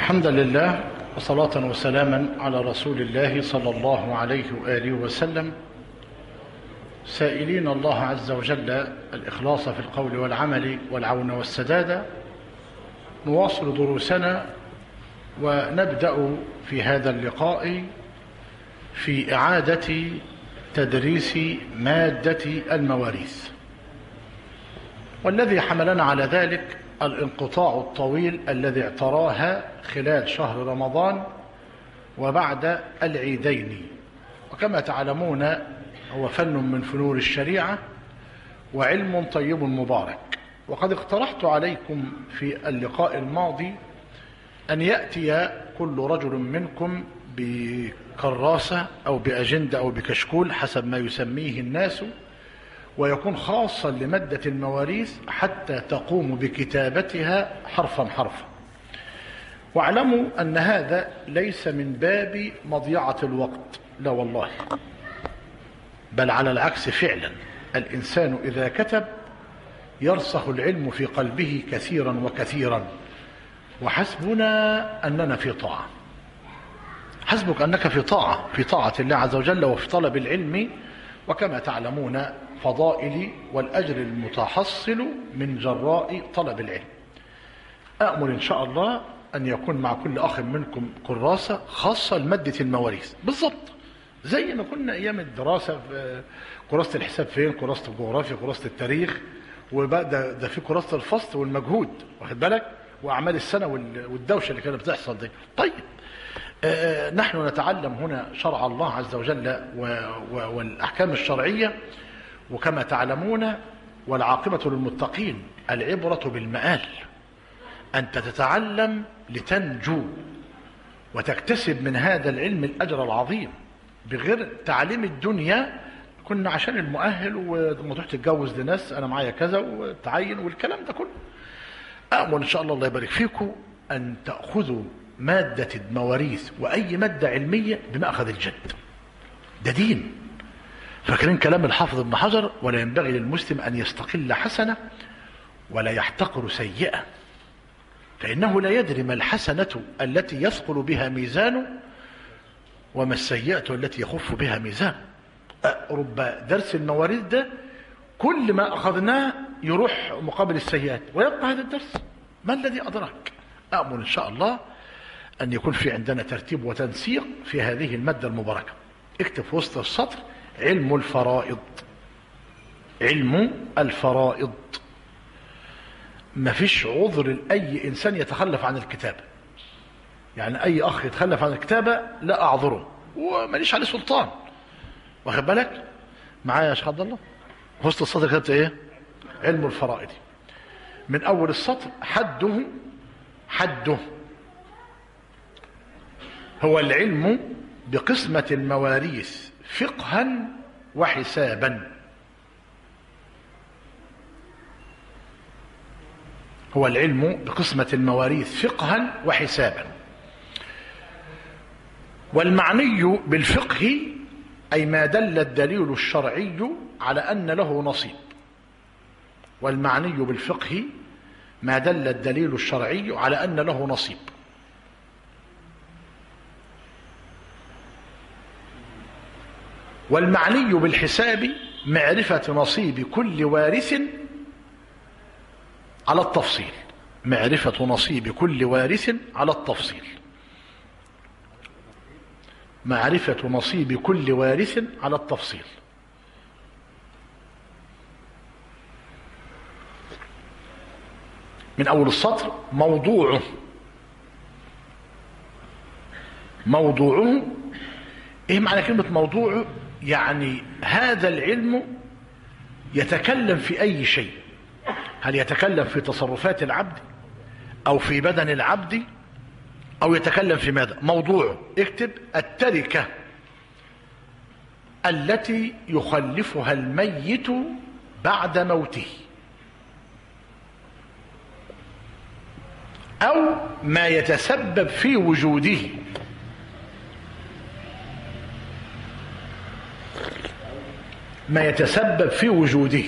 الحمد لله وصلاة وسلاما على رسول الله صلى الله عليه وآله وسلم سائلين الله عز وجل الإخلاص في القول والعمل والعون والسداد نواصل دروسنا ونبدأ في هذا اللقاء في إعادة تدريس مادة المواريث والذي حملنا على ذلك الانقطاع الطويل الذي اعتراها خلال شهر رمضان وبعد العيدين وكما تعلمون هو فن من فنون الشريعة وعلم طيب مبارك وقد اقترحت عليكم في اللقاء الماضي أن يأتي كل رجل منكم بكراسة أو بأجندة أو بكشكول حسب ما يسميه الناس ويكون خاصا لمادة المواريث حتى تقوم بكتابتها حرفا حرفا واعلموا أن هذا ليس من باب مضيعة الوقت لا والله بل على العكس فعلا الإنسان إذا كتب يرسخ العلم في قلبه كثيرا وكثيرا وحسبنا أننا في طاعة حسبك أنك في طاعة في طاعة الله عز وجل وفي طلب العلم وكما تعلمون فضائل والأجر المتحصل من جراء طلب العلم أأمل إن شاء الله أن يكون مع كل أخ منكم كراسة خاصة لمادة المواريث بالضبط زي ما كنا أيام الدراسة في كراسة الحساب فين كراسة الجغرافيا كراسة التاريخ وبقى ده, ده في كراسة الفصل والمجهود واخد بالك وأعمال السنة والدوشة اللي كانت بتحصل دي طيب آه نحن نتعلم هنا شرع الله عز وجل والأحكام الشرعية وكما تعلمون والعاقبة للمتقين العبرة بالمآل أنت تتعلم لتنجو وتكتسب من هذا العلم الأجر العظيم بغير تعليم الدنيا كنا عشان المؤهل وما تروح تتجوز لناس أنا معايا كذا وتعين والكلام ده كله أأمل إن شاء الله الله يبارك فيكم أن تأخذوا مادة المواريث وأي مادة علمية بمأخذ الجد ده دين فاكرين كلام الحافظ ابن حجر ولا ينبغي للمسلم أن يستقل حسنة ولا يحتقر سيئة فإنه لا يدري ما الحسنة التي يثقل بها ميزانه وما السيئة التي يخف بها ميزانه رب درس المواريث ده كل ما أخذناه يروح مقابل السيئات ويبقى هذا الدرس ما الذي أدرك أأمل إن شاء الله أن يكون في عندنا ترتيب وتنسيق في هذه المادة المباركة اكتب في وسط السطر علم الفرائض علم الفرائض ما فيش عذر لأي إنسان يتخلف عن الكتابة يعني أي أخ يتخلف عن الكتابة لا أعذره وماليش عليه سلطان واخد بالك معايا يا شيخ عبد الله وسط السطر كتبت ايه علم الفرائض من أول السطر حده حده هو العلم بقسمة المواريث فقها وحسابا هو العلم بقسمة المواريث فقها وحسابا والمعني بالفقه أي ما دل الدليل الشرعي على أن له نصيب والمعني بالفقه ما دل الدليل الشرعي على أن له نصيب والمعني بالحساب معرفة نصيب كل وارث على التفصيل معرفة نصيب كل وارث على التفصيل معرفة نصيب كل وارث على التفصيل من أول السطر موضوعه موضوعه ايه معنى كلمة موضوعه يعني هذا العلم يتكلم في أي شيء هل يتكلم في تصرفات العبد أو في بدن العبد أو يتكلم في ماذا موضوعه اكتب التركة التي يخلفها الميت بعد موته أو ما يتسبب في وجوده ما يتسبب في وجوده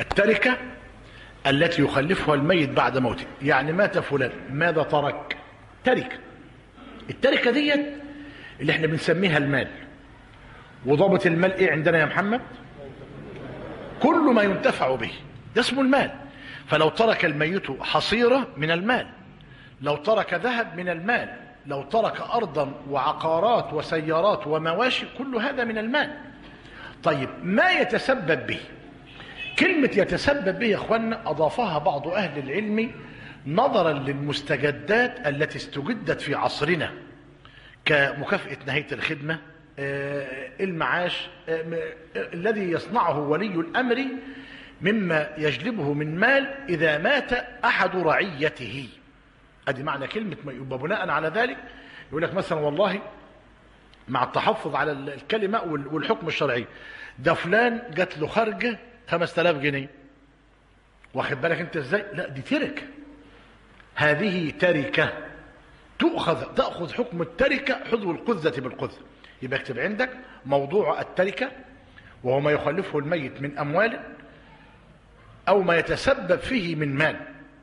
التركة التي يخلفها الميت بعد موته يعني مات فلان ماذا ترك تركة التركة ديت اللي احنا بنسميها المال وضابط المال ايه عندنا يا محمد كل ما ينتفع به ده اسمه المال فلو ترك الميت حصيرة من المال لو ترك ذهب من المال لو ترك أرضا وعقارات وسيارات ومواشي كل هذا من المال طيب ما يتسبب به كلمة يتسبب به يا اخوانا أضافها بعض أهل العلم نظرا للمستجدات التي استجدت في عصرنا كمكافأة نهاية الخدمة المعاش الذي يصنعه ولي الأمر مما يجلبه من مال إذا مات أحد رعيته أدي معنى كلمة يبقى بناء على ذلك يقول لك مثلا والله مع التحفظ على الكلمة والحكم الشرعي ده فلان جات له خرجة 5000 جنيه واخد بالك انت ازاي لا دي تركه هذه تركه تؤخذ تاخذ حكم التركه حذو القذة بالقذة يبقى اكتب عندك موضوع التركه وهو ما يخلفه الميت من اموال او ما يتسبب فيه من مال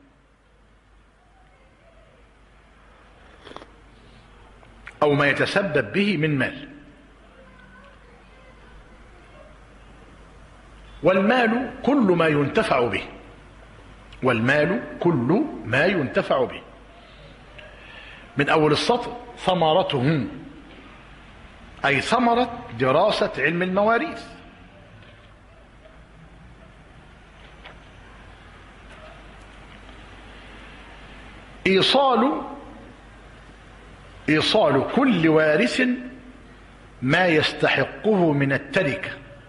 او ما يتسبب به من مال والمال كل ما ينتفع به والمال كل ما ينتفع به من أول السطر ثمرته أي ثمرة دراسة علم المواريث إيصال إيصال كل وارث ما يستحقه من التركه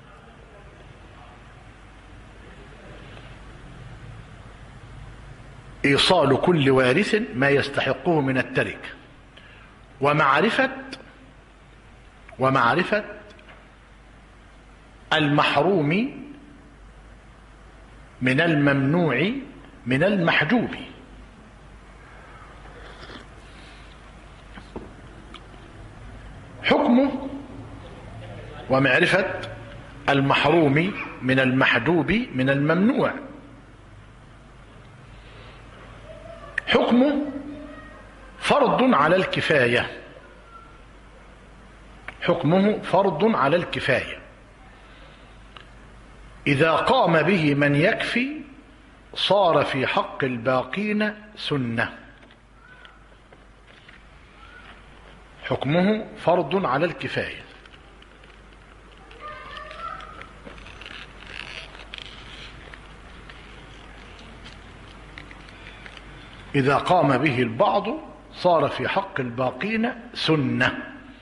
إيصال كل وارث ما يستحقه من التركة ومعرفة ومعرفة المحروم من الممنوع من المحجوب حكمه ومعرفة المحروم من المحجوب من الممنوع حكمه فرض على الكفاية حكمه فرض على الكفاية إذا قام به من يكفي صار في حق الباقين سنة حكمه فرض على الكفاية إذا قام به البعض صار في حق الباقين سنة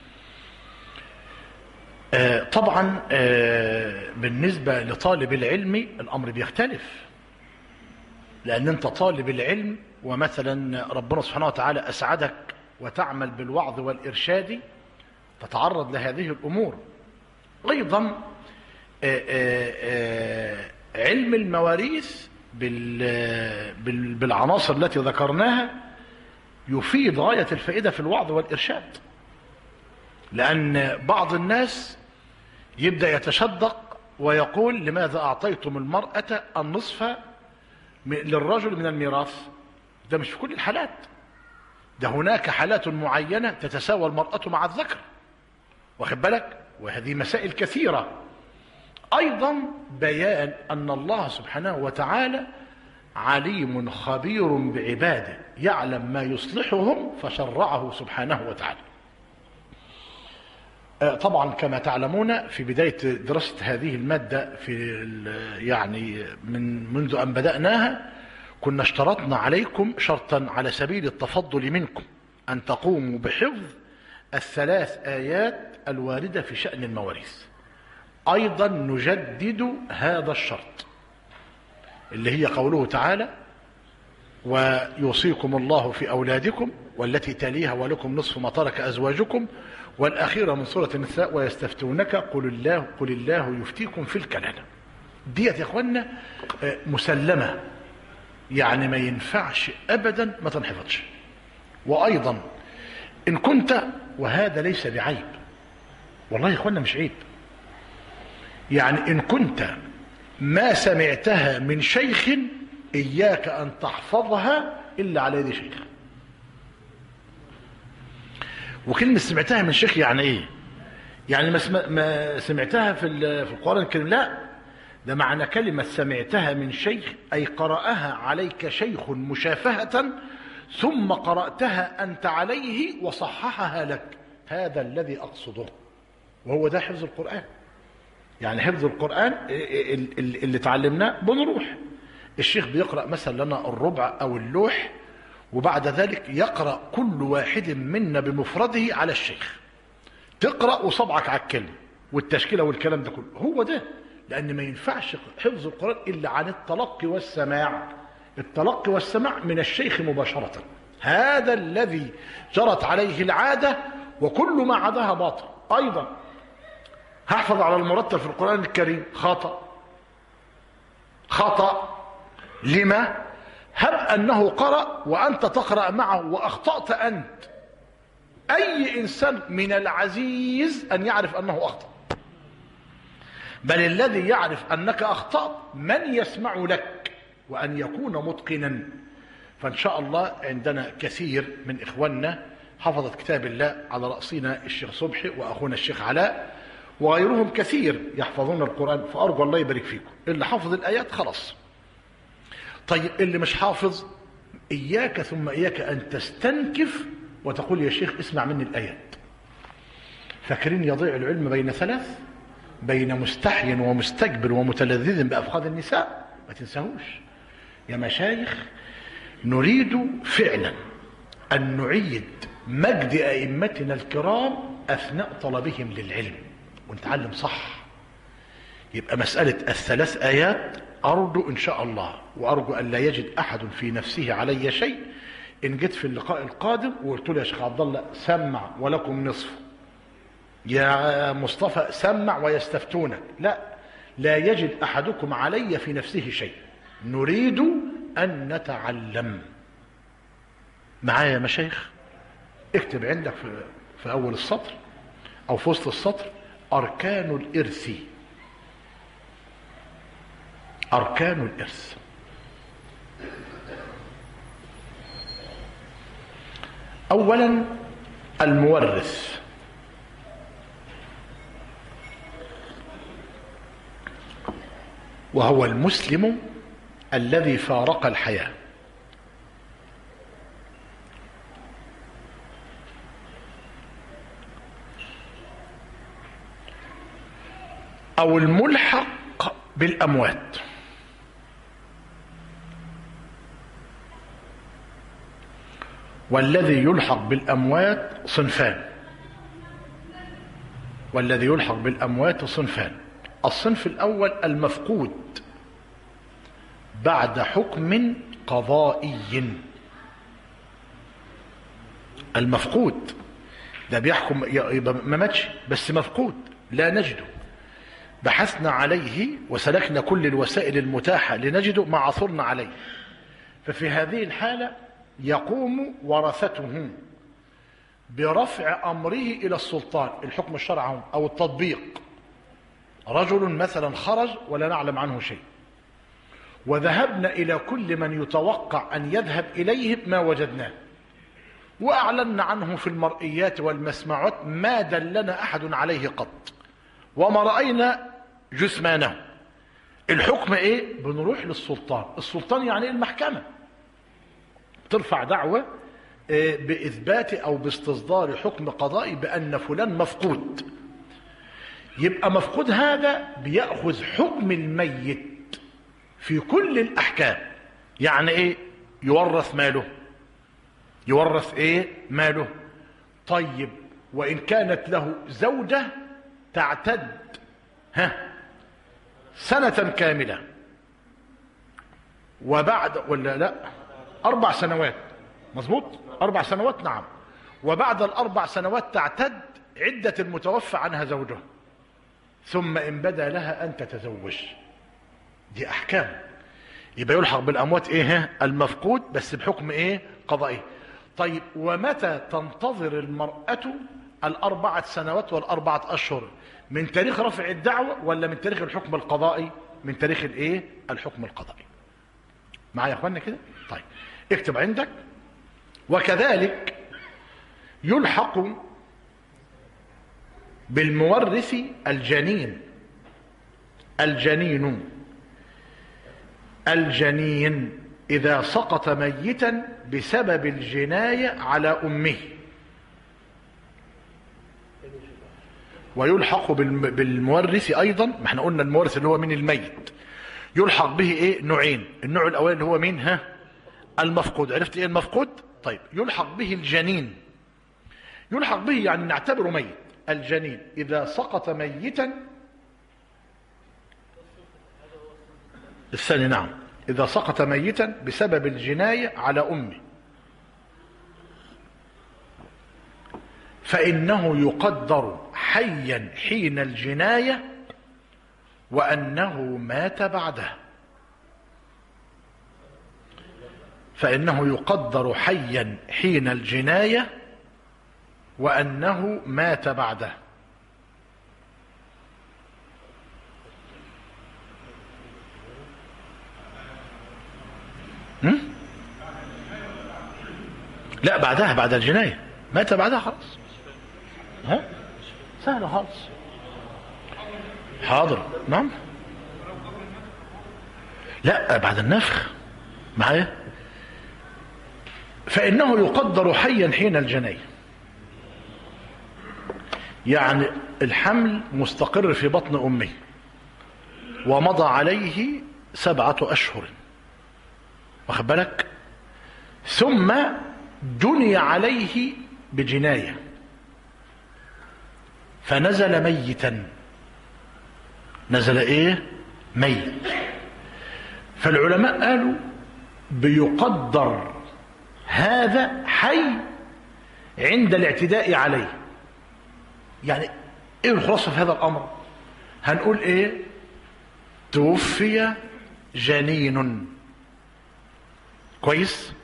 آه طبعا آه بالنسبة لطالب العلم الأمر بيختلف لأن أنت طالب العلم ومثلا ربنا سبحانه وتعالى أسعدك وتعمل بالوعظ والإرشاد تتعرض لهذه الأمور أيضا آه علم المواريث بالعناصر التي ذكرناها يفيد غاية الفائدة في الوعظ والإرشاد لأن بعض الناس يبدأ يتشدق ويقول لماذا أعطيتم المرأة النصف للرجل من الميراث ده مش في كل الحالات ده هناك حالات معينة تتساوى المرأة مع الذكر واخد بالك وهذه مسائل كثيرة أيضا بيان أن الله سبحانه وتعالى عليم خبير بعباده يعلم ما يصلحهم فشرعه سبحانه وتعالى طبعا كما تعلمون في بداية دراسة هذه المادة في يعني من منذ أن بدأناها كنا اشترطنا عليكم شرطا على سبيل التفضل منكم أن تقوموا بحفظ الثلاث آيات الواردة في شأن المواريث أيضا نجدد هذا الشرط اللي هي قوله تعالى ويوصيكم الله في أولادكم والتي تليها ولكم نصف ما ترك أزواجكم والأخيرة من سورة النساء ويستفتونك قل الله قل الله يفتيكم في الكلالة ديت يا اخوانا مسلمة يعني ما ينفعش أبدا ما تنحفظش وأيضا إن كنت وهذا ليس بعيب والله يا اخوانا مش عيب يعني إن كنت ما سمعتها من شيخ إياك أن تحفظها إلا على يد شيخ وكلمة سمعتها من شيخ يعني ايه يعني ما, سم... ما سمعتها في, ال... في القرآن الكريم لا ده معنى كلمة سمعتها من شيخ أي قرأها عليك شيخ مشافهة ثم قرأتها أنت عليه وصححها لك هذا الذي أقصده وهو ده حفظ القرآن يعني حفظ القرآن اللي تعلمناه بنروح الشيخ بيقرأ مثلا لنا الربع أو اللوح وبعد ذلك يقرأ كل واحد منا بمفرده على الشيخ تقرأ وصبعك على الكلمة والتشكيلة والكلام ده كله هو ده لأن ما ينفعش حفظ القرآن إلا عن التلقي والسماع التلقي والسماع من الشيخ مباشرة هذا الذي جرت عليه العادة وكل ما عداها باطل أيضا هحفظ على المرتب في القرآن الكريم خطأ خطأ لما هب أنه قرأ وأنت تقرأ معه وأخطأت أنت أي إنسان من العزيز أن يعرف أنه أخطأ بل الذي يعرف أنك أخطأت من يسمع لك وأن يكون متقنا فإن شاء الله عندنا كثير من إخواننا حفظت كتاب الله على رأسنا الشيخ صبحي وأخونا الشيخ علاء وغيرهم كثير يحفظون القرآن فأرجو الله يبارك فيكم اللي حافظ الآيات خلاص طيب اللي مش حافظ إياك ثم إياك أن تستنكف وتقول يا شيخ اسمع مني الآيات فاكرين يضيع العلم بين ثلاث بين مستحي ومستكبر ومتلذذ بأفخاذ النساء ما تنساهوش يا مشايخ نريد فعلا أن نعيد مجد أئمتنا الكرام أثناء طلبهم للعلم ونتعلم صح يبقى مسألة الثلاث آيات أرجو إن شاء الله وأرجو أن لا يجد أحد في نفسه علي شيء إن جيت في اللقاء القادم وقلت له يا شيخ عبد الله سمع ولكم نصف يا مصطفى سمع ويستفتونك لا لا يجد أحدكم علي في نفسه شيء نريد أن نتعلم معايا يا مشايخ اكتب عندك في, في أول السطر أو في وسط السطر أركان الإرث أركان الإرث أولا المورث وهو المسلم الذي فارق الحياة أو الملحق بالأموات والذي يلحق بالأموات صنفان والذي يلحق بالأموات صنفان الصنف الأول المفقود بعد حكم قضائي المفقود ده بيحكم يبقى ما ماتش بس مفقود لا نجده بحثنا عليه وسلكنا كل الوسائل المتاحة لنجده ما عثرنا عليه ففي هذه الحالة يقوم ورثته برفع أمره إلى السلطان الحكم الشرعي أو التطبيق رجل مثلا خرج ولا نعلم عنه شيء وذهبنا إلى كل من يتوقع أن يذهب إليه ما وجدناه وأعلنا عنه في المرئيات والمسمعات ما دلنا أحد عليه قط وما رأينا جثمانه الحكم ايه بنروح للسلطان السلطان يعني المحكمة ترفع دعوة بإثبات أو باستصدار حكم قضائي بأن فلان مفقود يبقى مفقود هذا بيأخذ حكم الميت في كل الأحكام يعني إيه يورث ماله يورث إيه ماله طيب وإن كانت له زوجة تعتد ها سنة كاملة وبعد ولا لا أربع سنوات مظبوط أربع سنوات نعم وبعد الأربع سنوات تعتد عدة المتوفى عنها زوجها ثم إن بدا لها أن تتزوج دي أحكام يبقى يلحق بالأموات إيه المفقود بس بحكم إيه قضائي طيب ومتى تنتظر المرأة الأربعة سنوات والأربعة أشهر من تاريخ رفع الدعوة ولا من تاريخ الحكم القضائي من تاريخ الإيه الحكم القضائي معايا يا أخوانا كده طيب اكتب عندك وكذلك يلحق بالمورث الجنين الجنين الجنين إذا سقط ميتا بسبب الجناية على أمه ويلحق بالم- بالمورث أيضا ما احنا قلنا المورث اللي هو من الميت يلحق به ايه نوعين النوع الأول اللي هو مين ها المفقود عرفت ايه المفقود طيب يلحق به الجنين يلحق به يعني نعتبره ميت الجنين إذا سقط ميتا الثاني نعم إذا سقط ميتا بسبب الجناية على أمه فإنه يقدر حيا حين الجناية وأنه مات بعده فإنه يقدر حيا حين الجناية وأنه مات بعده هم؟ لا بعدها بعد الجناية مات بعدها خلاص ها سهل خالص حاضر نعم لا بعد النفخ معايا فإنه يقدر حيا حين الجناية يعني الحمل مستقر في بطن أمه ومضى عليه سبعة أشهر واخد بالك ثم جني عليه بجناية فنزل ميتا نزل ايه ميت فالعلماء قالوا بيقدر هذا حي عند الاعتداء عليه يعني ايه الخلاصه في هذا الامر هنقول ايه توفي جنين كويس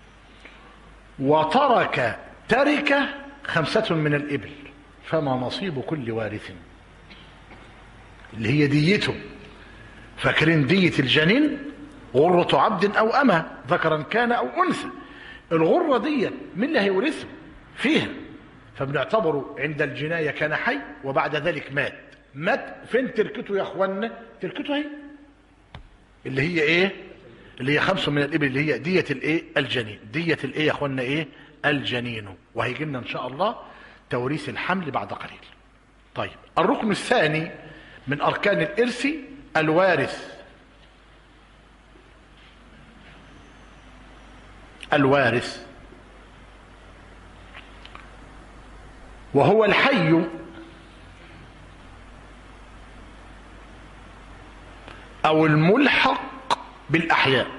وترك تركه خمسة من الإبل فما نصيب كل وارث اللي هي ديته فاكرين دية الجنين غرة عبد أو أمة ذكرا كان أو أنثى الغرة دي من اللي هيورثه فيها فبنعتبره عند الجناية كان حي وبعد ذلك مات مات فين تركته يا اخوانا تركته هي اللي هي ايه اللي هي خمسة من الإبل اللي هي دية الإيه الجنين دية الإيه يا أخوانا إيه الجنين وهيجي لنا إن شاء الله توريث الحمل بعد قليل طيب الركن الثاني من أركان الإرث الوارث الوارث وهو الحي أو الملحق بالأحياء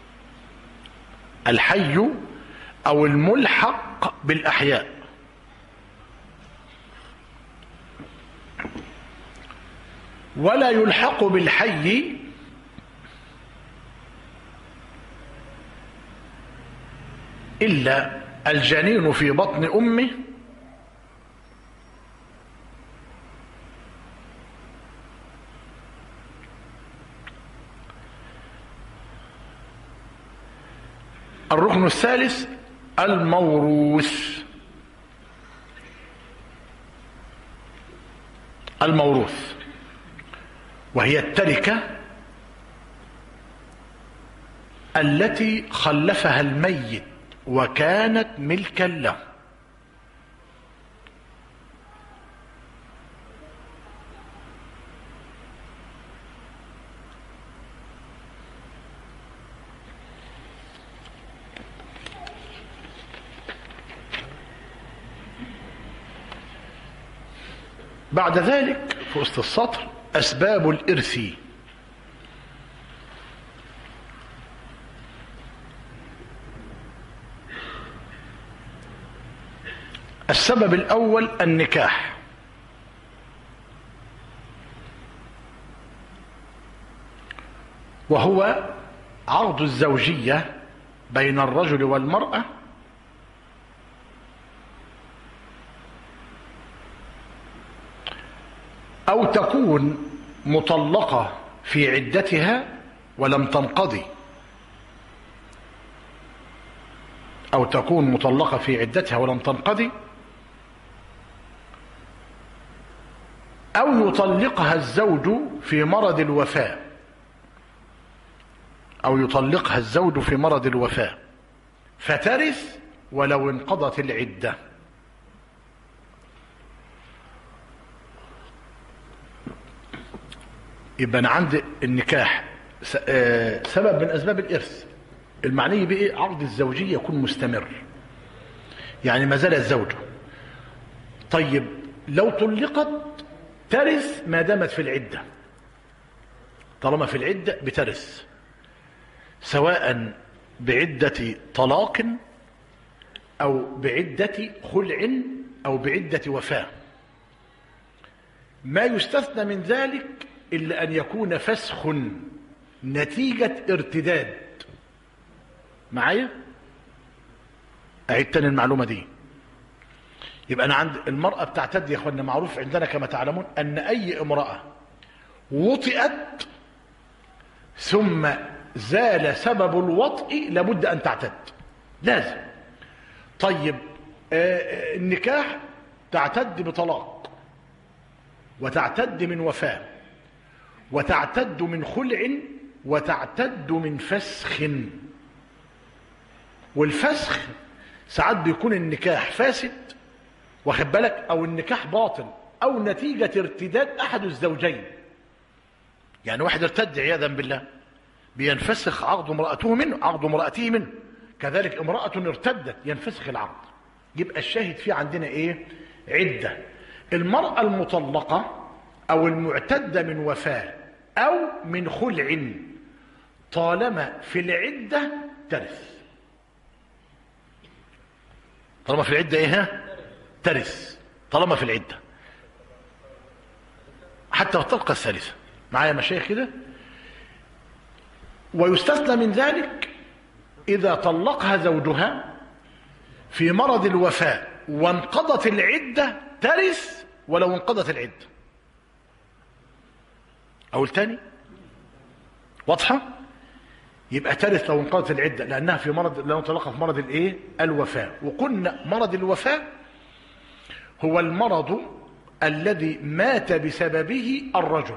الحي أو الملحق بالأحياء ولا يلحق بالحي إلا الجنين في بطن أمه الركن الثالث الموروث الموروث وهي التركة التي خلفها الميت وكانت ملكا له بعد ذلك في وسط السطر أسباب الإرث السبب الأول النكاح وهو عقد الزوجية بين الرجل والمرأة أو تكون مطلقة في عدتها ولم تنقضي أو تكون مطلقة في عدتها ولم تنقضي أو يطلقها الزوج في مرض الوفاة أو يطلقها الزوج في مرض الوفاة فترث ولو انقضت العدة يبقى أنا عندي النكاح سبب من أسباب الإرث المعني بإيه عقد الزوجية يكون مستمر يعني ما زال الزوج طيب لو طلقت ترث ما دامت في العدة طالما في العدة بترث سواء بعدة طلاق أو بعدة خلع أو بعدة وفاة ما يستثنى من ذلك إلا أن يكون فسخ نتيجة ارتداد معايا أعيد تاني المعلومة دي يبقى أنا عند المرأة بتعتد يا أخوانا معروف عندنا كما تعلمون أن أي امرأة وطئت ثم زال سبب الوطء لابد أن تعتد لازم طيب آه النكاح تعتد بطلاق وتعتد من وفاة وتعتد من خلع وتعتد من فسخ والفسخ ساعات بيكون النكاح فاسد واخد بالك او النكاح باطل او نتيجة ارتداد احد الزوجين يعني واحد ارتد عياذا بالله بينفسخ عقد امرأته منه عقد امرأته منه كذلك امرأة ارتدت ينفسخ العقد يبقى الشاهد فيه عندنا ايه عدة المرأة المطلقة او المعتدة من وفاة او من خلع طالما في العدة ترث طالما في العدة ايه ها ترث طالما في العدة حتى الطلقة الثالثة معايا مشايخ كده ويستثنى من ذلك إذا طلقها زوجها في مرض الوفاة وانقضت العدة ترث ولو انقضت العدة أو الثاني واضحة يبقى ترث لو انقضت العدة لأنها في مرض لو طلقها في مرض الإيه الوفاة وقلنا مرض الوفاة هو المرض الذي مات بسببه الرجل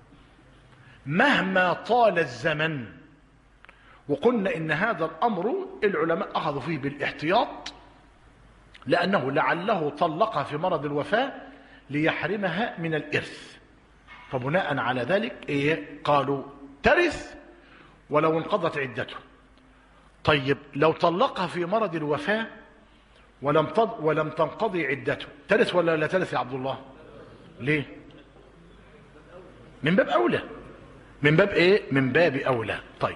مهما طال الزمن وقلنا ان هذا الامر العلماء اخذوا فيه بالاحتياط لانه لعله طلقها في مرض الوفاه ليحرمها من الارث فبناء على ذلك ايه قالوا ترث ولو انقضت عدته طيب لو طلقها في مرض الوفاه ولم تض ولم تنقضي عدته ترث ولا لا ترث يا عبد الله ليه من باب اولى من باب ايه من باب اولى طيب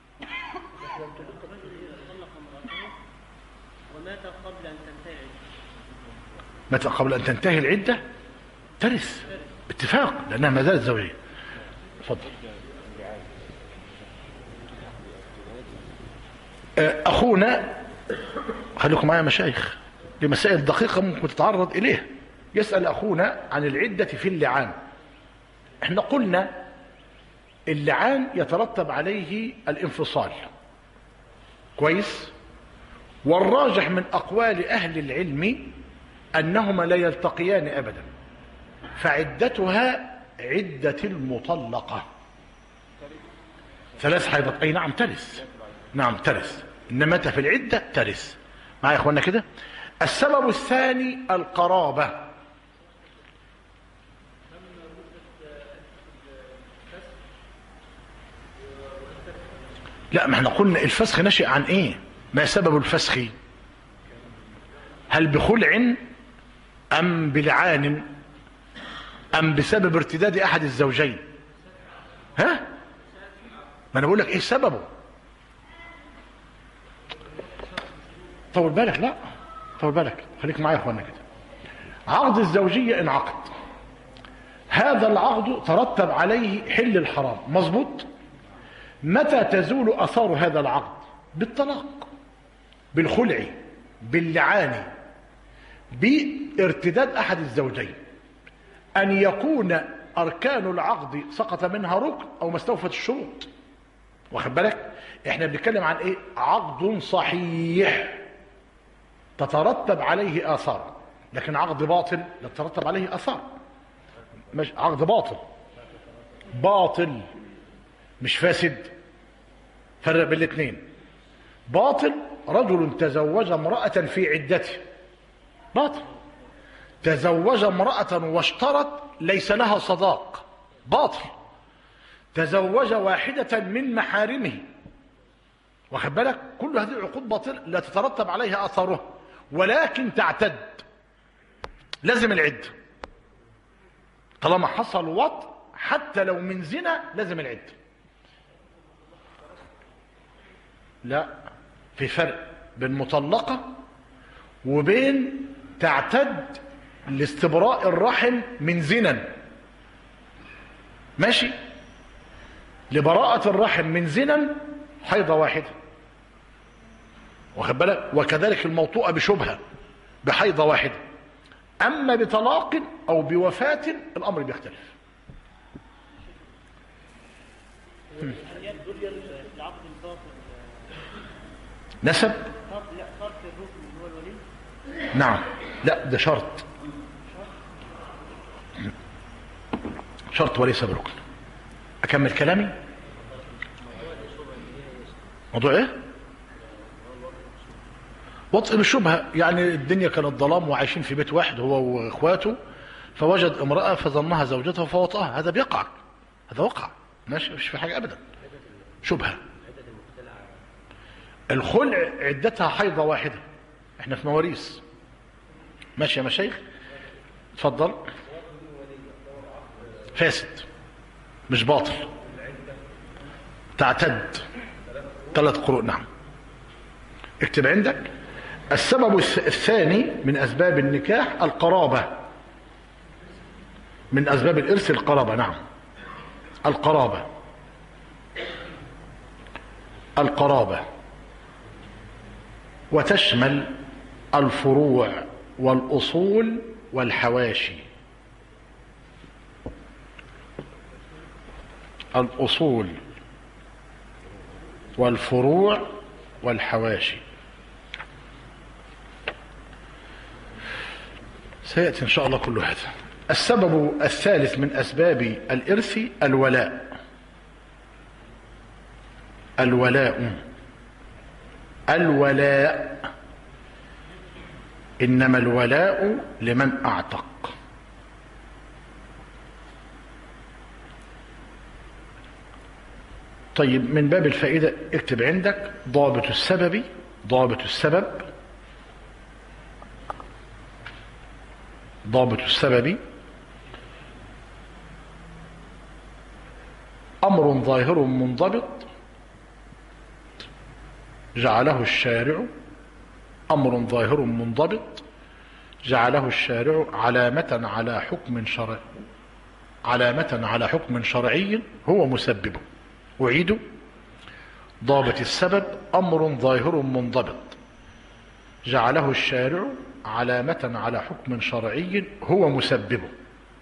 ومات قبل أن تنتهي متى قبل ان تنتهي العده ترث اتفاق لانها ما زالت زوجيه اتفضل آه، اخونا خليكم معايا مشايخ دي مسائل دقيقه ممكن تتعرض اليها يسال اخونا عن العده في اللعان احنا قلنا اللعان يترتب عليه الانفصال كويس والراجح من اقوال اهل العلم انهما لا يلتقيان ابدا فعدتها عده المطلقه ثلاث حيضات اي نعم ترث نعم ترث انما متى في العده ترث معايا يا اخوانا كده السبب الثاني القرابه لا ما احنا قلنا الفسخ نشئ عن ايه ما سبب الفسخ هل بخلع ام بلعان ام بسبب ارتداد احد الزوجين ها ما انا بقول لك ايه سببه طول بالك لا طول بالك خليك معايا يا اخوانا كده عقد الزوجيه انعقد هذا العقد ترتب عليه حل الحرام مظبوط متى تزول اثار هذا العقد بالطلاق بالخلع باللعان بارتداد احد الزوجين ان يكون اركان العقد سقط منها ركن او ما استوفت الشروط واخد بالك احنا بنتكلم عن ايه عقد صحيح تترتب عليه اثار لكن عقد باطل لا تترتب عليه اثار مش عقد باطل باطل مش فاسد فرق بين الاثنين باطل رجل تزوج امرأة في عدته باطل تزوج امرأة واشترط ليس لها صداق باطل تزوج واحدة من محارمه واخد بالك كل هذه العقود باطلة لا تترتب عليها أثرها ولكن تعتد لازم العد طالما حصل وط حتى لو من زنا لازم العد لا في فرق بين مطلقة وبين تعتد لاستبراء الرحم من زنا ماشي لبراءة الرحم من زنا حيضة واحدة واخد بالك وكذلك الموطوءة بشبهة بحيضة واحدة أما بطلاق أو بوفاة الأمر بيختلف هي الدنيا العقد الباطل نسب صرف لا صرف الركن اللي هو الولي نعم لا ده شرط شرط وليس بركن أكمل كلامي موضوع ايه وطء بالشبهة يعني الدنيا كانت ظلام وعايشين في بيت واحد هو واخواته فوجد امرأة فظنها زوجته فوطأها هذا بيقع هذا وقع ماشي مش في حاجة أبدا شبهة الخلع عدتها حيضة واحدة احنا في مواريث ماشي يا مشايخ اتفضل فاسد مش باطل تعتد ثلاث قروء نعم اكتب عندك السبب الث- الثاني من أسباب النكاح القرابة من أسباب الإرث القرابة نعم القرابة القرابة وتشمل الفروع والأصول والحواشي الأصول والفروع والحواشي سيأتي إن شاء الله كل هذا السبب الثالث من أسباب الإرث الولاء الولاء الولاء إنما الولاء لمن أعتق طيب من باب الفائدة اكتب عندك ضابط السبب ضابط السبب ضابط السبب أمر ظاهر منضبط جعله الشارع أمر ظاهر منضبط جعله الشارع علامة على حكم شرعي علامة على حكم شرعي هو مسببه أعيد ضابط السبب أمر ظاهر منضبط جعله الشارع علامة على حكم شرعي هو مسببه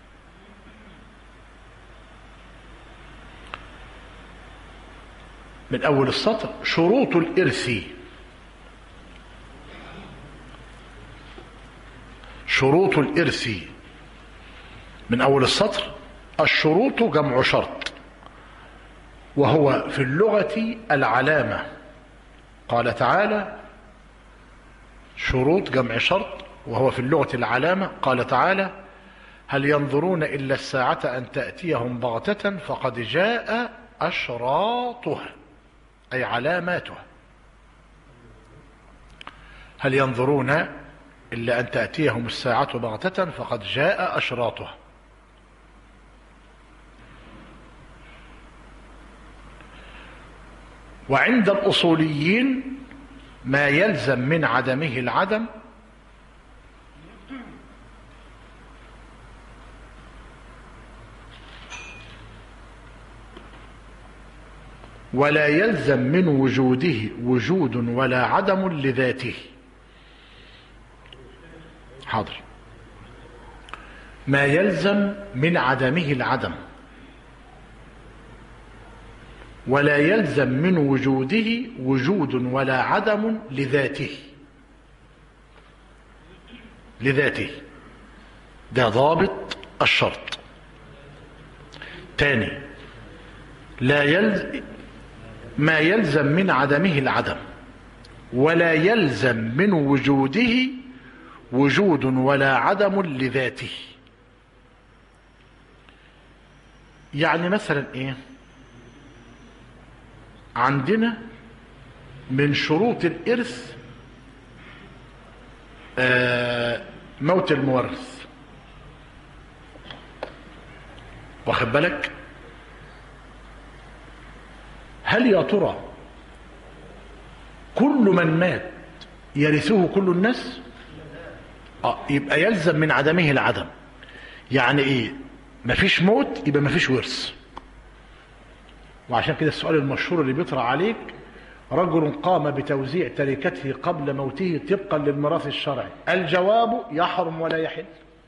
من أول السطر شروط الإرث شروط الإرث من أول السطر الشروط جمع شرط وهو في اللغة العلامة قال تعالى شروط جمع شرط وهو في اللغة العلامة قال تعالى هل ينظرون إلا الساعة أن تأتيهم بغتة فقد جاء أشراطها أي علاماتها هل ينظرون إلا أن تأتيهم الساعة بغتة فقد جاء أشراطها وعند الأصوليين ما يلزم من عدمه العدم ولا يلزم من وجوده وجود ولا عدم لذاته حاضر ما يلزم من عدمه العدم ولا يلزم من وجوده وجود ولا عدم لذاته لذاته ده ضابط الشرط تاني لا يلز ما يلزم من عدمه العدم ولا يلزم من وجوده وجود ولا عدم لذاته يعني مثلا ايه عندنا من شروط الارث آه موت المورث واخد بالك هل يا ترى كل من مات يرثه كل الناس اه يبقى يلزم من عدمه العدم يعني ايه مفيش موت يبقى مفيش ورث وعشان كده السؤال المشهور اللي بيطرح عليك رجل قام بتوزيع تركته قبل موته طبقا للميراث الشرعي الجواب يحرم ولا يحل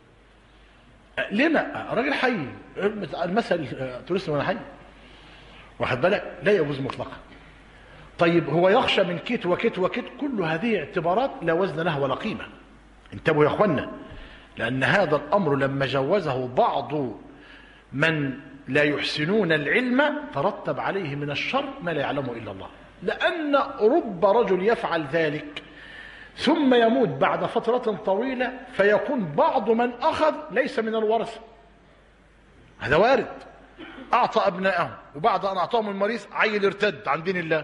لما راجل حي المثل تورست وانا حي واخد بالك لا يجوز مطلقا طيب هو يخشى من كيت وكيت وكيت كل هذه اعتبارات لا وزن لها ولا قيمه انتبهوا يا اخوانا لان هذا الامر لما جوزه بعض من لا يحسنون العلم ترتب عليه من الشر ما لا يعلمه الا الله لان رب رجل يفعل ذلك ثم يموت بعد فترة طويلة فيكون بعض من أخذ ليس من الورثة هذا وارد أعطى أبنائه وبعد أن أعطاهم المريض عيل ارتد عن دين الله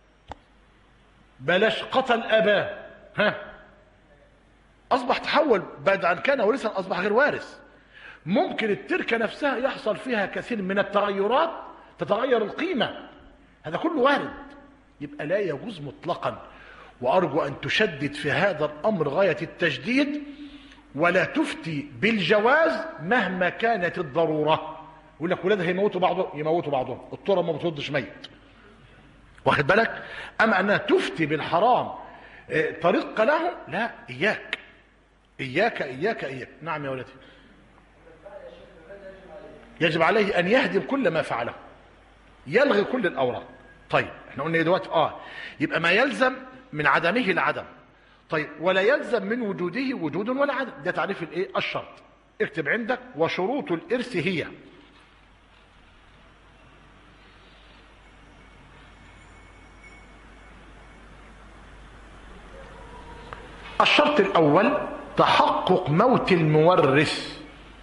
بلاش قتل أباه ها أصبح تحول بعد أن كان ورثا أصبح غير وارث ممكن التركة نفسها يحصل فيها كثير من التغيرات تتغير القيمة هذا كله وارد يبقى لا يجوز مطلقا وأرجو أن تشدد في هذا الأمر غاية التشديد ولا تفتي بالجواز مهما كانت الضرورة يقول لك ولادها يموتوا بعضهم يموتوا بعضهم الطرة ما بتردش ميت واخد بالك أما أنها تفتي بالحرام اه طريق له لا إياك إياك إياك إياك نعم يا ولدي يجب عليه أن يهدم كل ما فعله يلغي كل الأوراق طيب احنا قلنا دلوقتي اه يبقى ما يلزم من عدمه العدم طيب ولا يلزم من وجوده وجود ولا عدم ده تعريف الايه الشرط اكتب عندك وشروط الارث هي الشرط الاول تحقق موت المورث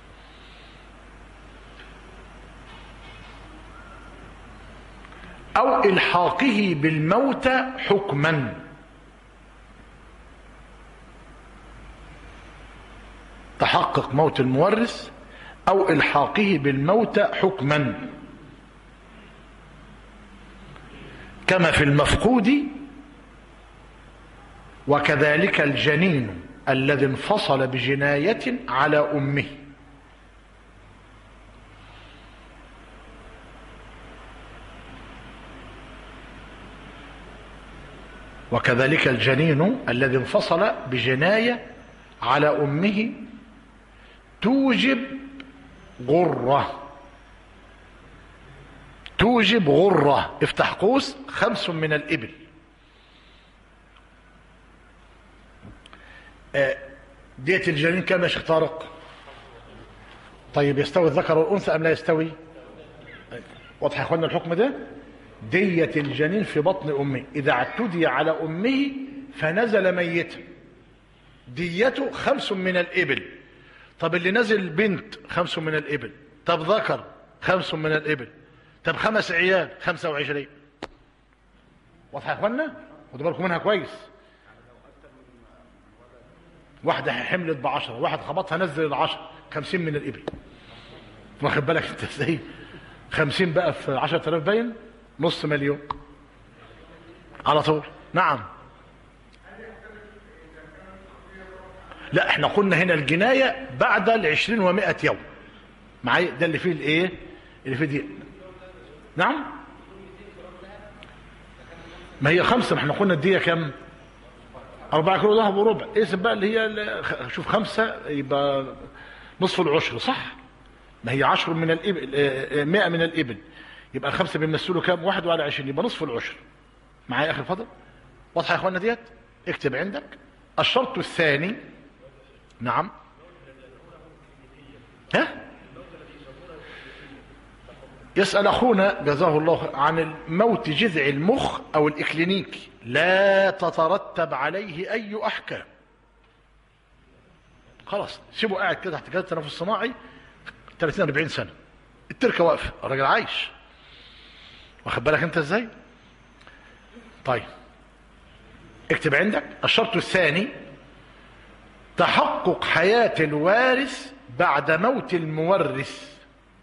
او الحاقه بالموت حكما تحقق موت المورث او الحاقه بالموت حكما كما في المفقود وكذلك الجنين الذي انفصل بجنايه على امه وكذلك الجنين الذي انفصل بجناية على أمه توجب غرة توجب غرة افتح قوس خمس من الإبل آه دية الجنين كم يا شيخ طارق طيب يستوي الذكر والأنثى أم لا يستوي واضح يا اخوانا الحكم ده دية الجنين في بطن أمه إذا اعتدي على أمه فنزل ميتا ديته خمس من الإبل طب اللي نزل بنت خمس من الإبل طب ذكر خمس من الإبل طب خمس عيال خمسة وعشرين واضح يا اخوانا خدوا بالكم منها كويس واحدة حملت بعشرة واحد خبطها نزل العشرة خمسين من الإبل واخد بالك انت ازاي خمسين بقى في عشرة آلاف باين نص مليون على طول نعم لا احنا قلنا هنا الجناية بعد العشرين ومائة يوم معايا ده اللي فيه الايه اللي فيه دي نعم ما هي خمسة ما احنا قلنا الدية كم أربعة كيلو ذهب وربع ايه بقى اللي هي شوف خمسة يبقى نصف العشر صح ما هي عشر من الإبل مئة من الإبل يبقى الخمسة بيمثلوا كام واحد وعلى عشرين يبقى نصف العشر معايا آخر فضل واضحة يا أخوانا ديت اكتب عندك الشرط الثاني نعم ها يسأل أخونا جزاه الله عن موت جذع المخ أو الإكلينيكي لا تترتب عليه أي أحكام خلاص سيبه قاعد كده تحت جهاز التنفس الصناعي 30 40 سنة التركة واقفة الراجل عايش واخد بالك انت ازاي طيب اكتب عندك الشرط الثاني تحقق حياة الوارث بعد موت المورث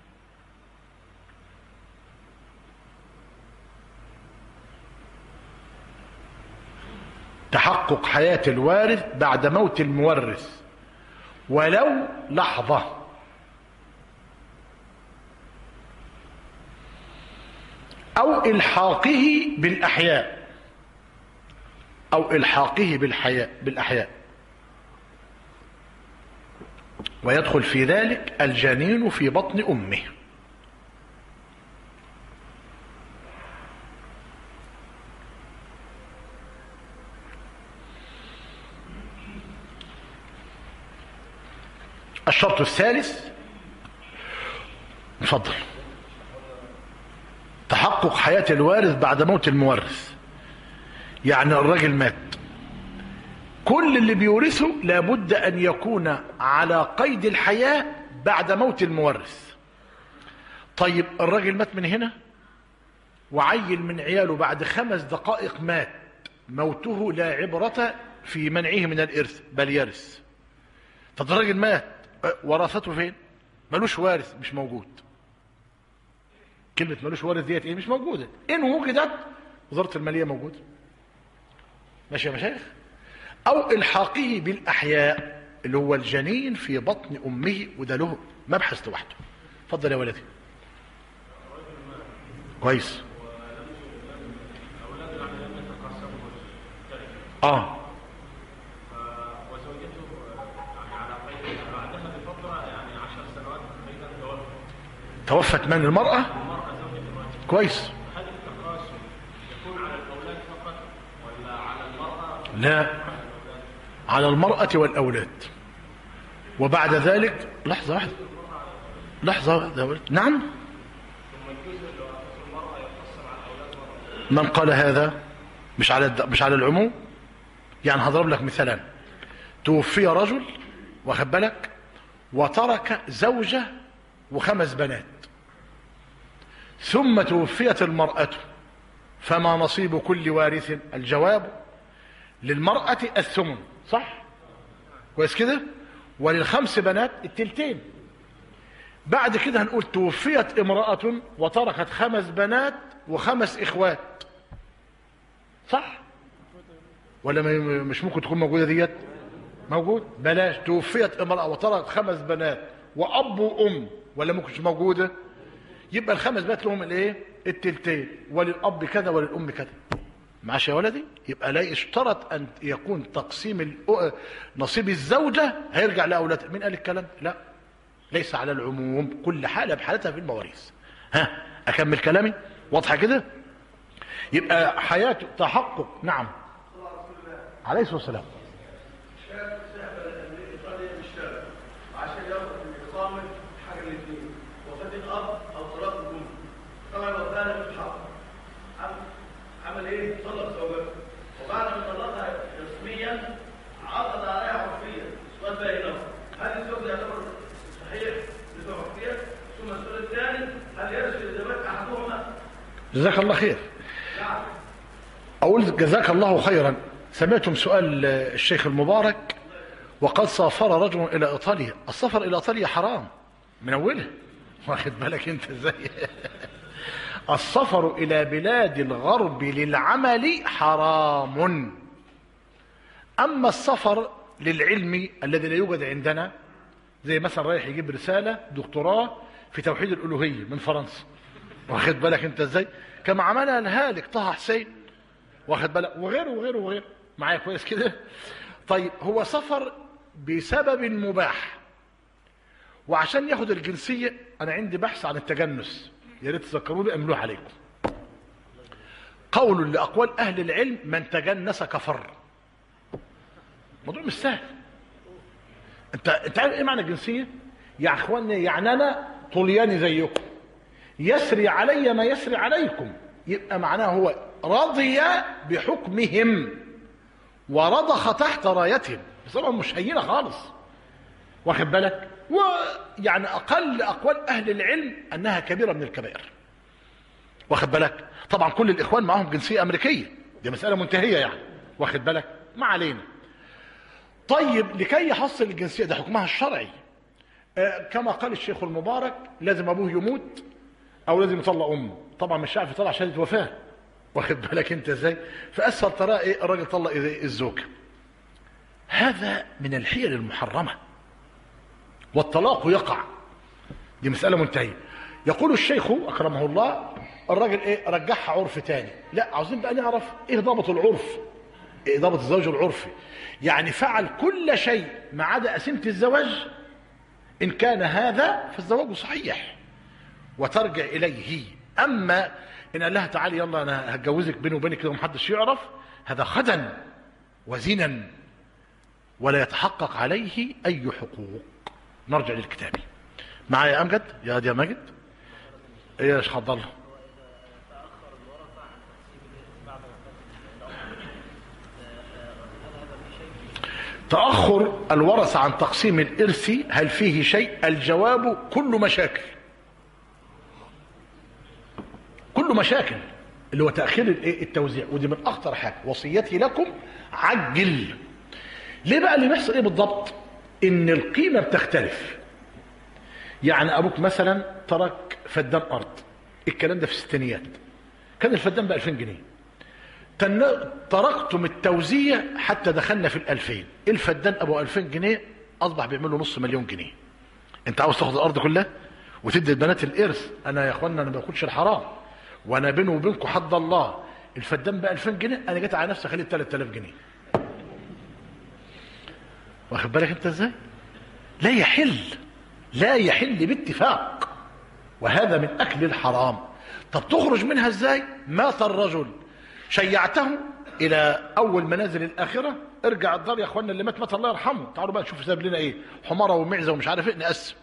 تحقق حياة الوارث بعد موت المورث ولو لحظة أو إلحاقه بالأحياء أو إلحاقه بالحياء بالأحياء ويدخل في ذلك الجنين في بطن أمه الشرط الثالث اتفضل تحقق حياة الوارث بعد موت المورث يعني الراجل مات كل اللي بيورثه لابد أن يكون على قيد الحياة بعد موت المورث طيب الراجل مات من هنا وعيل من عياله بعد خمس دقائق مات موته لا عبرة في منعه من الإرث بل يرث طب الراجل مات ورثته فين ملوش وارث مش موجود كلمة ملوش وارث ديت ايه مش موجودة ان وجدت وزارة المالية موجودة ماشي يا مشايخ او الحاقه بالاحياء اللي هو الجنين في بطن امه وده له مبحث لوحده اتفضل يا ولدي كويس اه توفت من المرأة كويس لا على المرأة والأولاد وبعد ذلك لحظة واحدة لحظة واحدة نعم من قال هذا مش على الد... مش على العموم يعني هضرب لك مثالا توفي رجل واخد بالك وترك زوجة وخمس بنات ثم توفيت المرأة فما نصيب كل وارث الجواب للمرأة الثمن صح كويس كده وللخمس بنات التلتين بعد كده هنقول توفيت امرأة وتركت خمس بنات وخمس اخوات صح ولا مش ممكن تكون موجودة ديت موجود بلاش توفيت امرأة وتركت خمس بنات واب وام ولا ممكن مش موجودة يبقى الخمس بنات لهم الايه التلتين وللاب كذا وللام كذا معاش يا ولدي يبقى لا يشترط ان يكون تقسيم نصيب الزوجة هيرجع لاولادها مين قال الكلام لا ليس على العموم كل حالة بحالتها في المواريث ها اكمل كلامي واضحة كده يبقى حياة تحقق نعم عليه الصلاة والسلام عشان ياخد الإقامة حاجة الاثنين وفاة الأب أو طلاق الأم طبعا لو كان مش حق عمل, عمل إيه؟ طلق زوجته وبعد ما طلقها رسميا عقد عليها عرفيا السؤال بقى هنا هل الزوج يعتبر صحيح نسبة عرفية؟ ثم السؤال الثاني هل يرث الزواج أحدهما؟ جزاك الله خير نعم أقول جزاك الله خيرا سمعتم سؤال الشيخ المبارك وقد سافر رجل إلى إيطاليا السفر إلى إيطاليا حرام من أوله واخد بالك أنت إزاي السفر إلى بلاد الغرب للعمل حرام أما السفر للعلم الذي لا يوجد عندنا زي مثلا رايح يجيب رسالة دكتوراه في توحيد الألوهية من فرنسا واخد بالك أنت إزاي كما عملها الهالك طه حسين واخد بالك وغيره وغيره وغيره معايا كويس كده طيب هو سفر بسبب مباح وعشان ياخد الجنسية أنا عندي بحث عن التجنس يا ريت تذكروني أملوه عليكم قول لأقوال أهل العلم من تجنس كفر موضوع مش سهل انت انت عارف ايه معنى الجنسيه يا اخواني يعني انا طلياني زيكم يسري علي ما يسري عليكم يبقى معناه هو رضي بحكمهم ورضخ تحت رايتهم بصراحة مش هينة خالص واخد بالك ويعني أقل أقوال أهل العلم أنها كبيرة من الكبائر واخد بالك طبعا كل الإخوان معهم جنسية أمريكية دي مسألة منتهية يعني واخد بالك ما علينا طيب لكي يحصل الجنسية ده حكمها الشرعي آه، كما قال الشيخ المبارك لازم أبوه يموت أو لازم يطلق أمه طبعا مش عارف يطلع شهادة وفاة واخد بالك أنت إزاي فأسهل ترى إيه الراجل طلق إيه الزوجة هذا من الحيل المحرمة والطلاق يقع دي مسألة منتهية يقول الشيخ أكرمه الله الراجل إيه رجعها عرف تاني لا عاوزين بقى نعرف إيه ضابط العرف إيه ضابط الزواج العرفي يعني فعل كل شيء ما عدا أسمة الزواج إن كان هذا فالزواج صحيح وترجع إليه أما إن قال لها تعالي يلا أنا هتجوزك بيني وبينك كده ومحدش يعرف هذا خدن وزنا ولا يتحقق عليه أي حقوق نرجع للكتاب معايا يا أمجد يا يا ماجد إيه يا شيخ عبد الله تأخر الورثة عن تقسيم الإرث هل فيه شيء الجواب كل مشاكل كل مشاكل اللي هو تأخير الإيه؟ التوزيع ودي من أخطر حاجة وصيتي لكم عجل ليه بقى اللي بيحصل إيه بالضبط إن القيمة بتختلف يعني أبوك مثلا ترك فدان أرض الكلام ده في الستينيات كان الفدان ب 2000 جنيه تن- تركتم التوزيع حتى دخلنا في الألفين الفدان أبو 2000 جنيه أصبح بيعمل له نص مليون جنيه أنت عاوز تاخد الأرض كلها وتدي البنات الإرث أنا يا إخوانا أنا ما باخدش الحرام وأنا بيني وبينكم حد الله الفدان ب 2000 جنيه أنا جيت على نفسي خليت 3000 جنيه واخد بالك أنت إزاي؟ لا يحل لا يحل باتفاق وهذا من أكل الحرام طب تخرج منها ازاي مات الرجل شيعته الى اول منازل الاخره ارجع الدار يا اخوانا اللي مات مات الله يرحمه تعالوا بقى نشوف ساب لنا ايه حماره ومعزه ومش عارف ايه نقسم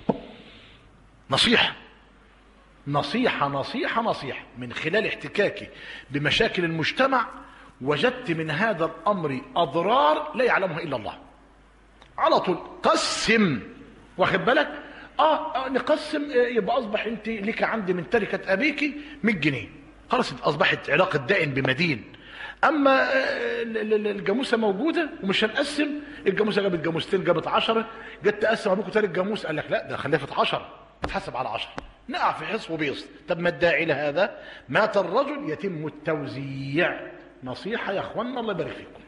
نصيحه نصيحه نصيحه نصيحه من خلال احتكاكي بمشاكل المجتمع وجدت من هذا الامر اضرار لا يعلمها الا الله على طول قسم واخد بالك اه, آه نقسم آه يبقى اصبح انت لك عندي من تركه ابيك 100 جنيه خلاص اصبحت علاقه دائن بمدين اما آه ال- ال- الجاموسه موجوده ومش هنقسم الجاموسه جابت جاموستين جابت 10 جت تقسم ابوك تالت جاموس قال لك لا ده خلفت 10 تتحسب على 10 نقع في حص وبيص طب ما الداعي لهذا مات الرجل يتم التوزيع نصيحه يا اخوانا الله يبارك فيكم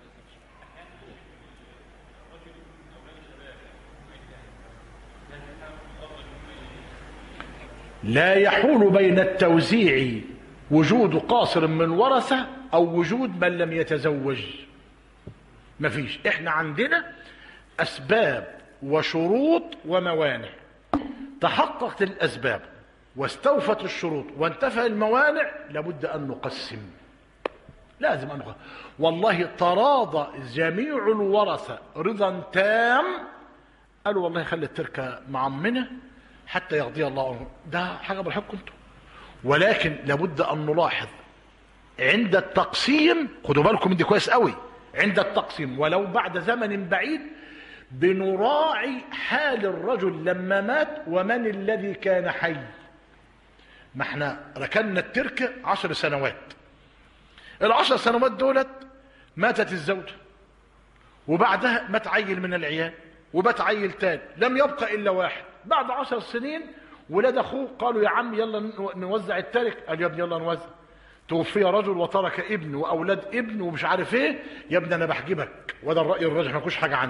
لا يحول بين التوزيع وجود قاصر من ورثة أو وجود من لم يتزوج مفيش احنا عندنا أسباب وشروط وموانع تحققت الأسباب واستوفت الشروط وانتفى الموانع لابد أن نقسم لازم أن نقسم والله تراضى جميع الورثة رضا تام قالوا والله خلي التركة معمنة حتى يقضي الله عنهم ده حاجة براحتكم انتم ولكن لابد أن نلاحظ عند التقسيم خدوا بالكم دي كويس قوي عند التقسيم ولو بعد زمن بعيد بنراعي حال الرجل لما مات ومن الذي كان حي ما احنا ركننا التركة عشر سنوات العشر سنوات دولت ماتت الزوجة وبعدها مات عيل من العيال وبات عيل تاني لم يبقى الا واحد بعد عشر سنين ولاد اخوه قالوا يا عم يلا نوزع الترك قال يا ابني يلا نوزع توفي رجل وترك ابن واولاد ابن ومش عارف ايه يا ابني انا بحجبك وده الراي الراجح ما يكونش حاجه عندي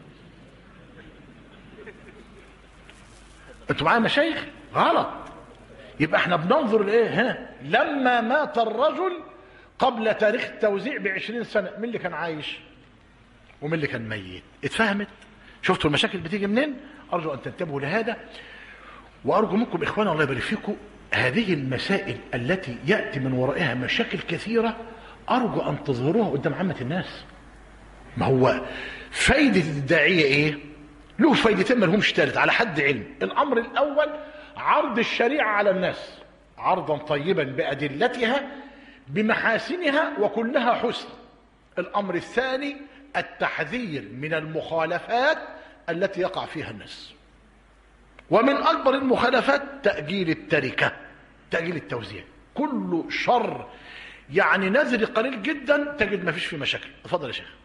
انتوا معايا مشايخ غلط يبقى احنا بننظر لايه ها لما مات الرجل قبل تاريخ التوزيع بعشرين سنه مين اللي كان عايش ومين اللي كان ميت اتفهمت شفتوا المشاكل بتيجي منين ارجو ان تنتبهوا لهذا وارجو منكم اخوانا الله يبارك فيكم هذه المسائل التي ياتي من ورائها مشاكل كثيره ارجو ان تظهروها قدام عامه الناس ما هو فايده الداعيه ايه له فايدتين ما لهمش ثالث على حد علم الامر الاول عرض الشريعة على الناس عرضا طيبا بأدلتها بمحاسنها وكلها حسن الأمر الثاني التحذير من المخالفات التي يقع فيها الناس ومن أكبر المخالفات تأجيل التركة تأجيل التوزيع كل شر يعني نذر قليل جدا تجد ما فيش فيه مشاكل اتفضل يا شيخ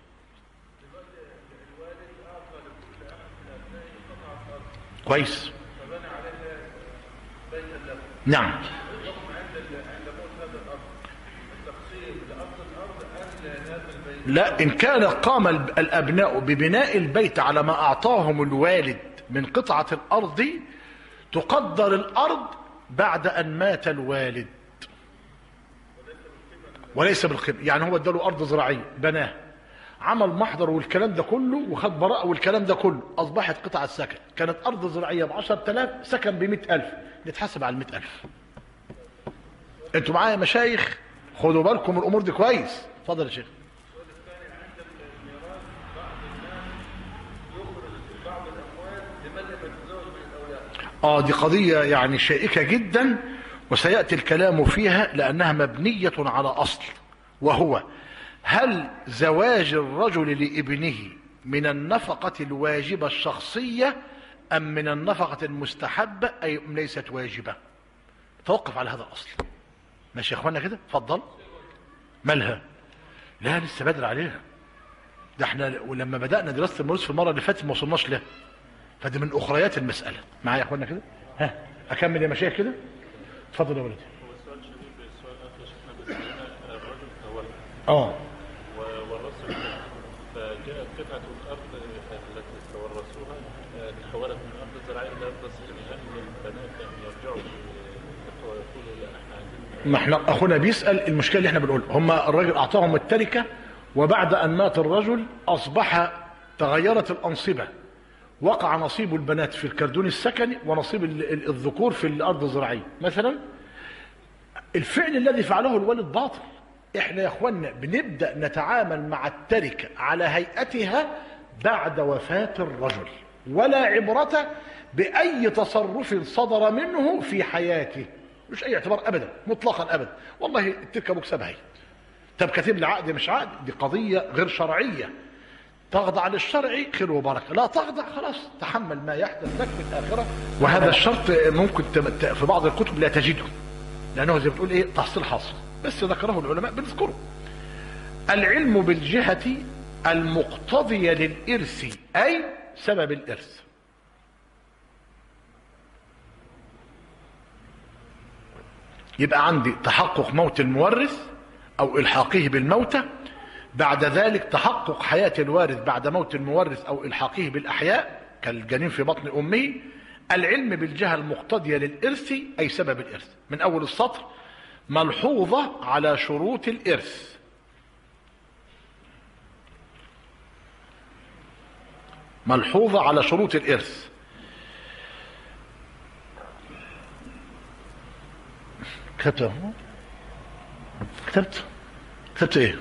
كويس نعم لا إن كان قام الأبناء ببناء البيت على ما أعطاهم الوالد من قطعة الأرض تقدر الأرض بعد أن مات الوالد وليس بالقيمة يعني هو اداله أرض زراعية بناه عمل محضر والكلام ده كله وخد براءة والكلام ده كله أصبحت قطعة سكن كانت أرض زراعية ب 10000 سكن ب 100000 نتحاسب على ال 100000 انتوا معايا يا مشايخ خدوا بالكم من الأمور دي كويس اتفضل يا شيخ اه دي قضية يعني شائكة جدا وسيأتي الكلام فيها لأنها مبنية على أصل وهو هل زواج الرجل لابنه من النفقة الواجبة الشخصية أم من النفقة المستحبة أي ليست واجبة توقف على هذا الأصل ماشي يا اخوانا كده اتفضل مالها لا لسه بدري عليها ده احنا ولما بدأنا دراسة الموروث في المرة اللي فاتت ما وصلناش لها فدي من أخريات المسألة معايا يا اخوانا كده ها أكمل يا مشايخ كده اتفضل يا ولدي هو السؤال شبيه بالسؤال اخر شفنا بس هنا الرجل تولى اه وورثه البنات. فجاءت قطعة الأرض التي تورثوها آه، تحولت من أرض زراعية إلى أرض سكنية هل البنات يعني يرجعوا ويقولوا لا احنا عايزين ما احنا اخونا بيسال المشكله اللي احنا بنقولها هم الراجل اعطاهم التركه وبعد ان مات الرجل اصبح تغيرت الانصبه وقع نصيب البنات في الكردون السكني ونصيب ال- ال- الذكور في الارض الزراعيه مثلا الفعل الذي فعله الوالد باطل احنا يا اخوانا بنبدا نتعامل مع التركه على هيئتها بعد وفاه الرجل ولا عبره باي تصرف صدر منه في حياته مش اي اعتبار ابدا مطلقا ابدا والله التركه مكسبها هي طب كاتب لي عقد مش عقد دي قضيه غير شرعيه تخضع للشرع خير وبركه لا تخضع خلاص تحمل ما يحدث لك في الاخره وهذا الشرط ممكن تم- ت- في بعض الكتب لا تجده لانه زي ما بتقول ايه تحصيل حاصل بس ذكره العلماء بنذكره العلم بالجهه المقتضيه للارث اي سبب الارث يبقى عندي تحقق موت المورث او الحاقه بالموتى بعد ذلك تحقق حياة الوارث بعد موت المورث او الحاقه بالاحياء كالجنين في بطن امه العلم بالجهة المقتضية للارث اي سبب الارث من اول السطر ملحوظة على شروط الارث ملحوظة على شروط الارث كتبت كتبت كتبت ايه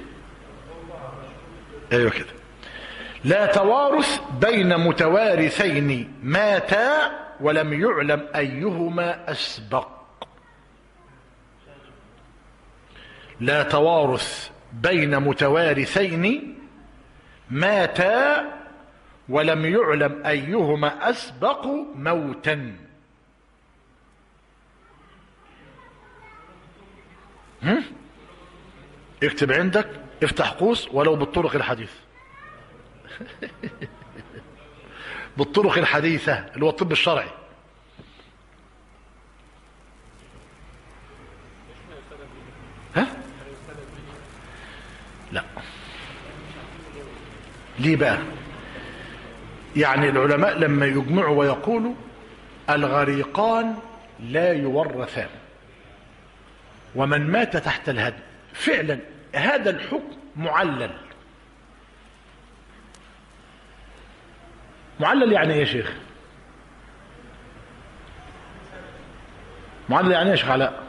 ايوه كده لا توارث بين متوارثين ماتا ولم يعلم ايهما اسبق لا توارث بين متوارثين ماتا ولم يعلم ايهما اسبق موتا هم؟ اكتب عندك افتح قوس ولو بالطرق الحديث بالطرق الحديثة اللي هو الطب الشرعي ها لا ليه بقى يعني العلماء لما يجمعوا ويقولوا الغريقان لا يورثان ومن مات تحت الهدم فعلا هذا الحكم معلل معلل يعني ايه يا شيخ معلل يعني ايه يا شيخ علاء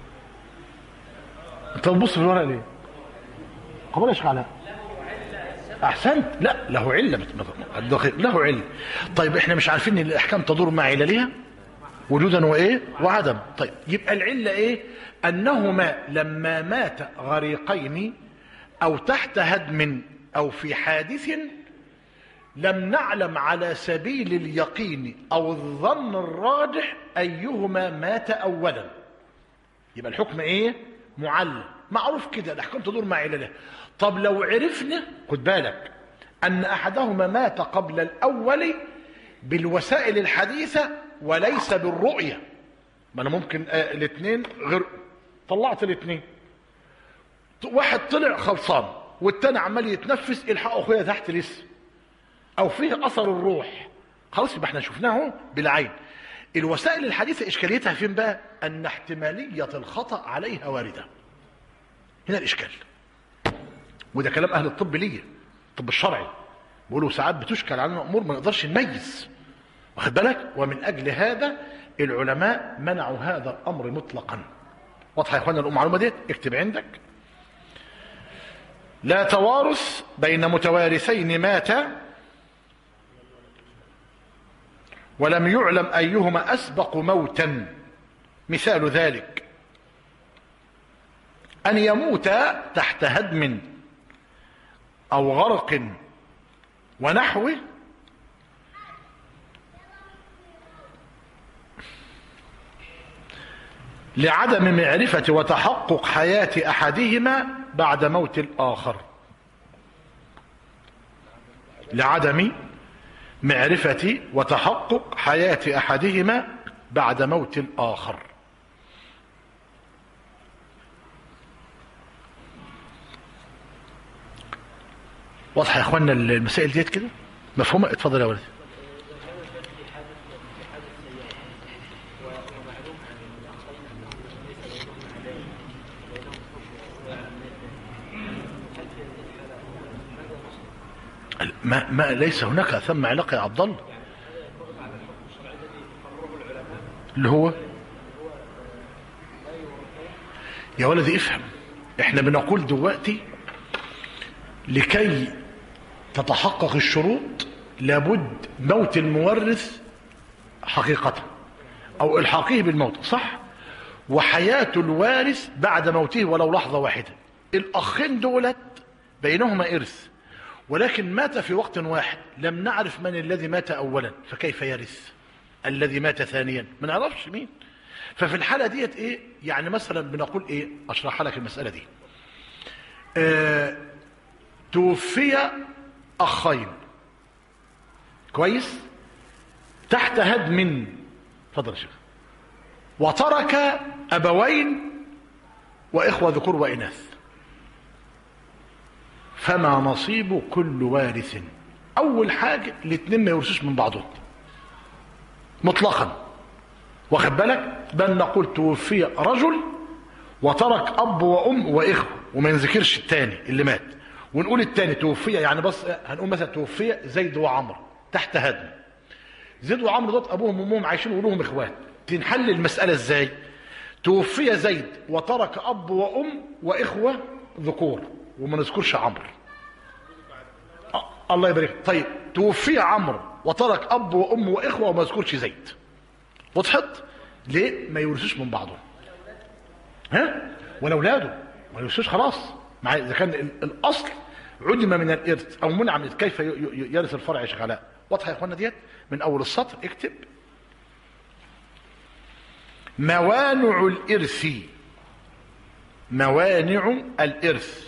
انت بتبص في الورق ليه قبل يا شيخ علاء احسنت لا له عله بت- بت- له عله طيب احنا مش عارفين ان الاحكام تدور مع عللها وجودا وايه وعدم طيب يبقى العله ايه انهما لما مات غريقين او تحت هدم او في حادث لم نعلم على سبيل اليقين او الظن الراجح ايهما مات اولا يبقى الحكم ايه معلم معروف كده الاحكام تدور مع علله طب لو عرفنا خد بالك ان احدهما مات قبل الاول بالوسائل الحديثه وليس بالرؤيه ما انا ممكن آه الاثنين غير طلعت الاثنين واحد طلع خلصان والتاني عمال يتنفس الحقوا اخويا تحت لسه او فيه اثر الروح خلاص يبقى احنا شفناه بالعين الوسائل الحديثه اشكاليتها فين بقى ان احتماليه الخطا عليها وارده هنا الاشكال وده كلام اهل الطب ليه الطب الشرعي بيقولوا ساعات بتشكل علينا امور ما نقدرش نميز واخد بالك ومن اجل هذا العلماء منعوا هذا الامر مطلقا واضحه يا اخوانا المعلومه ديت اكتب عندك لا توارث بين متوارثين ماتا ولم يعلم ايهما اسبق موتا مثال ذلك ان يموت تحت هدم او غرق ونحوه لعدم معرفة وتحقق حياة أحدهما بعد موت الآخر لعدم معرفة وتحقق حياة أحدهما بعد موت الآخر واضحة يا اخوانا المسائل ديت كده مفهومة اتفضل يا ولدي ما, ما ليس هناك ثم علاقة يا عبد الله اللي هو يا ولدي افهم احنا بنقول دلوقتي لكي تتحقق الشروط لابد موت المورث حقيقة او الحاقه بالموت صح وحياة الوارث بعد موته ولو لحظة واحدة الاخين دولت بينهما ارث ولكن مات في وقت واحد لم نعرف من الذي مات اولا فكيف يرث الذي مات ثانيا ما نعرفش مين ففي الحالة ديت ايه يعني مثلا بنقول ايه اشرح لك المسألة دي آه توفي اخين كويس تحت هدم اتفضل يا شيخ وترك ابوين واخوه ذكور واناث فما نصيب كل وارث اول حاجه الاثنين ما يورثوش من بعضهم مطلقا واخد بالك بل نقول توفي رجل وترك اب وام واخوه وما ينذكرش الثاني اللي مات ونقول الثاني توفي يعني بس هنقول مثلا توفي زيد وعمرو تحت هدم زيد وعمرو دوت ابوهم وامهم عايشين ولهم اخوات تنحل المساله ازاي توفي زيد وترك اب وام واخوه ذكور وما نذكرش عمرو الله يبارك طيب توفي عمرو وترك اب وام واخوه وما يذكرش زيد وضحت ليه ما يورثوش من بعضهم ها ولا اولاده ما يورثوش خلاص مع اذا كان الاصل عدم من الارث او منع من كيف يرث الفرع يا شيخ علاء واضحه يا اخوانا ديت من اول السطر اكتب موانع الارث موانع الارث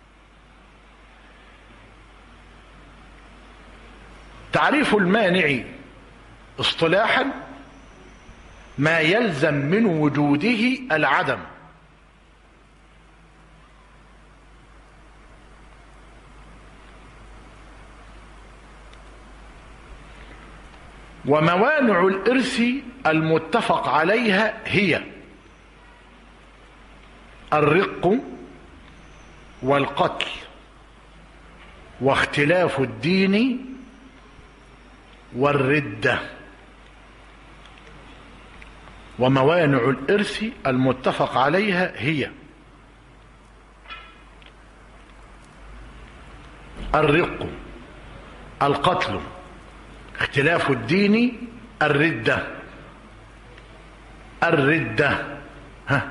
تعريف المانع اصطلاحا ما يلزم من وجوده العدم وموانع الارث المتفق عليها هي الرق والقتل واختلاف الدين والرده وموانع الارث المتفق عليها هي الرق القتل اختلاف الدين الردة الردة ها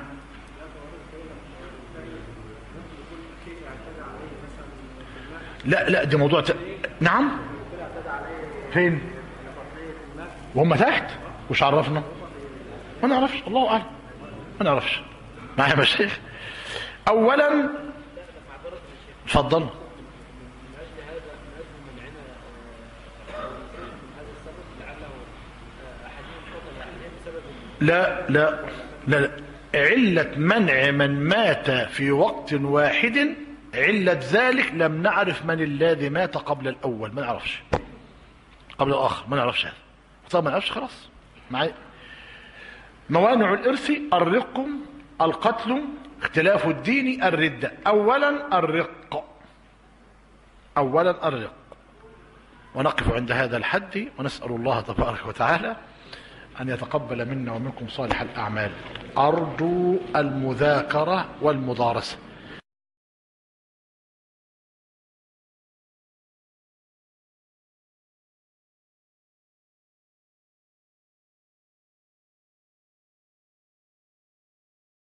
لا لا دي موضوع ت... نعم فين وهم تحت وش عرفنا ما نعرفش الله اعلم ما نعرفش معايا يا مشايخ اولا اتفضل لا لا لا, لا. علة منع من مات في وقت واحد علة ذلك لم نعرف من الذي مات قبل الأول ما نعرفش قبل الآخر ما نعرفش هذا طب ما نعرفش خلاص معي موانع الإرث الرق القتل اختلاف الدين الردة أولا الرق أولا الرق ونقف عند هذا الحد ونسأل الله تبارك وتعالى أن يتقبل منا ومنكم صالح الأعمال أرجو المذاكرة والمدارسة